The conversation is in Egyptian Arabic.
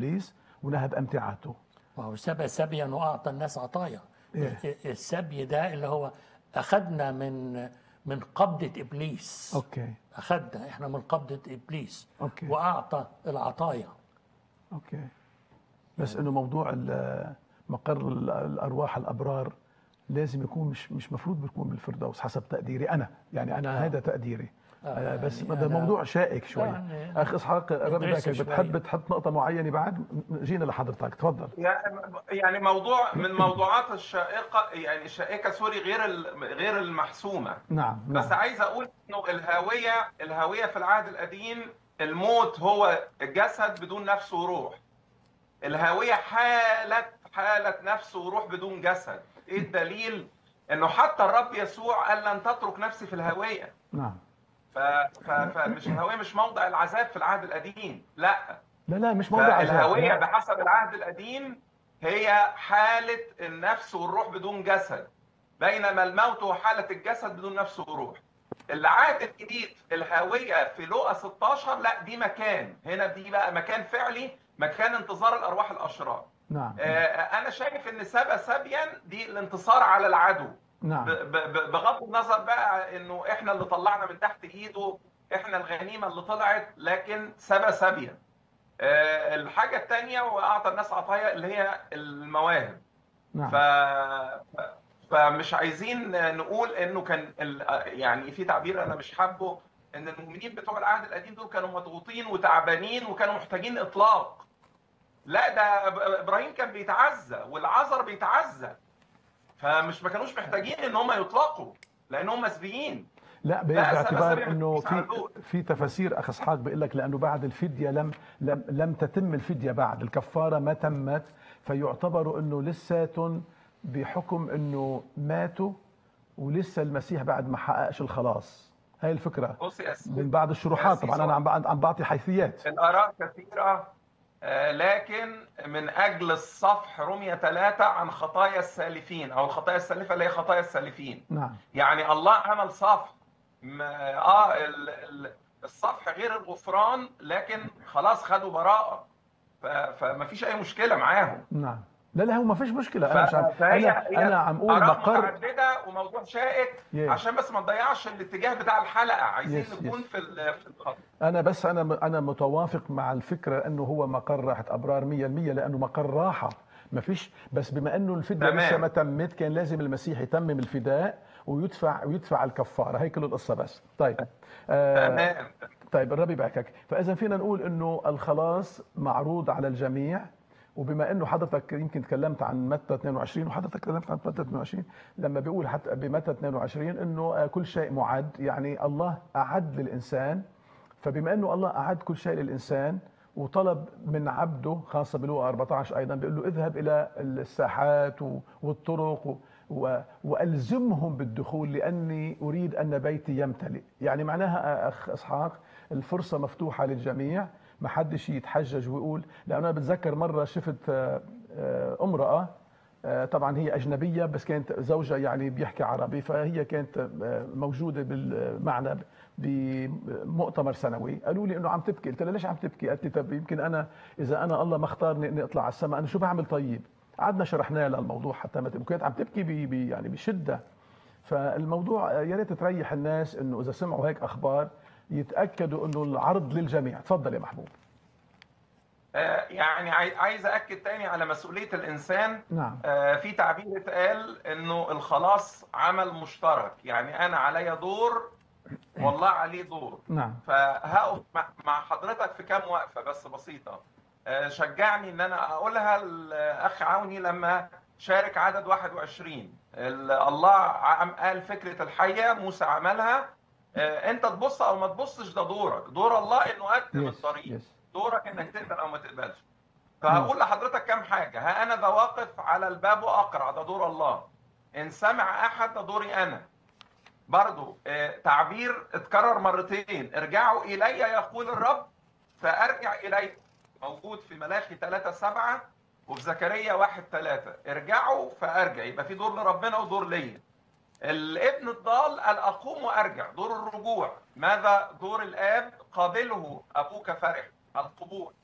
ابليس ونهب امتعته ما هو سبى سبيا واعطى الناس عطايا إيه. السبي ده اللي هو اخذنا من من قبضه ابليس اوكي اخذنا احنا من قبضه ابليس أوكي. واعطى العطايا اوكي بس انه موضوع ال- مقر ال- الارواح الابرار لازم يكون مش مش مفروض بيكون بالفردوس حسب تقديري انا يعني انا هذا تقديري آه بس يعني ده أنا- موضوع شائك شوي يعني اخ اسحاق ربي ندرسه باكر شوي. بتحب تحط نقطه معينه بعد جينا لحضرتك تفضل يعني موضوع من الموضوعات الشائقه يعني الشائكه سوري غير ال- غير المحسومه نعم بس نعم عايز اقول انه الهويه الهويه في العهد القديم الموت هو الجسد بدون نفس وروح الهويه حاله حاله نفس وروح بدون جسد ايه الدليل انه حتى الرب يسوع قال لن تترك نفسي في الهويه نعم ف... ف... فمش الهويه مش موضع العذاب في العهد القديم لا لا لا مش موضوع عذاب. فالهويه لا. بحسب العهد القديم هي حاله النفس والروح بدون جسد بينما الموت هو حاله الجسد بدون نفس وروح العهد الجديد الهويه في لوقا 16 لا دي مكان هنا دي بقى مكان فعلي مكان انتظار الارواح الاشرار نعم آه، انا شايف ان سبا سبيا دي الانتصار على العدو نعم ب- ب- بغض النظر بقى انه احنا اللي طلعنا من تحت ايده احنا الغنيمه اللي طلعت لكن سبا سبيا آه، الحاجه الثانيه واعطى الناس عطايا اللي هي المواهب نعم ف فمش عايزين نقول انه كان ال... يعني في تعبير انا مش حابه ان المؤمنين بتوع العهد القديم دول كانوا مضغوطين وتعبانين وكانوا محتاجين اطلاق لا ده إب- ابراهيم كان بيتعزى والعذر بيتعزى فمش ما كانوش محتاجين ان هم يطلقوا لانهم مسبيين لا ب- لا، سبع باعتبار سبع انه تسعة في دول. في تفاسير اخ اسحاق بيقول لك لانه بعد الفديه لم لم لم تتم الفديه بعد الكفاره ما تمت فيعتبروا انه لساتهم بحكم انه ماتوا ولسه المسيح بعد ما حققش الخلاص هاي الفكره بص يا سيدي من بعض الشروحات أسيس طبعا انا عم بعد- عم بعطي حيثيات الآراء كثيرة آه، لكن من أجل الصفح رمية ثلاثة عن خطايا السالفين أو الخطايا السالفة اللي هي خطايا السالفين نعم يعني الله عمل صفح ما- آه ال- ال- الصفح غير الغفران لكن خلاص خدوا براءة ف- فما فيش أي مشكلة معاهم نعم لا لا هو ما فيش مشكله انا مش عم فهي انا هي انا عم اقول آراء مقر متعددة وموضوع شائك Yeah. عشان بس ما نضيعش الاتجاه بتاع الحلقة عايزين Yes, نكون yes. في ال- في الخط انا بس انا انا متوافق مع الفكره انه هو مقر راحه ابرار 100% لانه مقر راحه ما فيش بس بما انه الفديه تمام. لسه ما تمت كان لازم المسيح يتمم الفداء ويدفع ويدفع الكفاره هي كل القصه بس طيب آه تمام طيب الرب يباركك فاذا فينا نقول انه الخلاص معروض على الجميع وبما انه حضرتك يمكن تكلمت عن متى 22 وحضرتك تكلمت عن متى 22 لما بيقول حتى بمتى 22 انه آه، كل شيء معد يعني الله اعد للانسان فبما انه الله اعد كل شيء للانسان وطلب من عبده خاصه بلوقا 14 ايضا بيقول له اذهب الى الساحات و- والطرق و- و- والزمهم بالدخول لاني اريد ان بيتي يمتلئ يعني معناها اخ اسحاق الفرصه مفتوحه للجميع ما حدش يتحجج ويقول لانه انا بتذكر مره شفت آه، آه، امراه آه، طبعا هي اجنبيه بس كانت زوجها يعني بيحكي عربي فهي كانت آه، موجوده بالمعنى بمؤتمر سنوي قالوا لي انه عم تبكي قلت لها ليش عم تبكي قالت لي طب يمكن انا اذا انا الله ما اختارني اني اطلع على السماء انا شو بعمل طيب قعدنا شرحنا لها الموضوع حتى ما تبكي كانت عم تبكي ب- ب- يعني بشده فالموضوع آه، يا ريت تريح الناس انه اذا سمعوا هيك اخبار يتاكدوا انه العرض للجميع تفضل يا محبوب آه، يعني عاي- عايز اكد تاني على مسؤوليه الانسان نعم آه، في تعبير اتقال انه الخلاص عمل مشترك يعني انا عليا دور والله عليه دور نعم فهقف مع- مع حضرتك في كام وقفه بس بسيطه آه، شجعني ان انا اقولها الاخ عوني لما شارك عدد 21 ال- الله عم قال فكره الحيه موسى عملها آه، انت تبص او ما تبصش ده دورك دور الله انه قدم يس الطريق يس دورك انك تقبل او ما تقبلش فهقول لحضرتك كام حاجه ها انا ذا واقف على الباب واقرع ده دور الله ان سمع احد ده دوري انا برضو آه، تعبير اتكرر مرتين ارجعوا الي يقول الرب فارجع اليه موجود في ملاخي 3 7 وفي زكريا 1 3 ارجعوا فارجع يبقى في دور لربنا ودور ليا الابن الضال قال اقوم وارجع دور الرجوع ماذا دور الاب قابله ابوك فرح القبول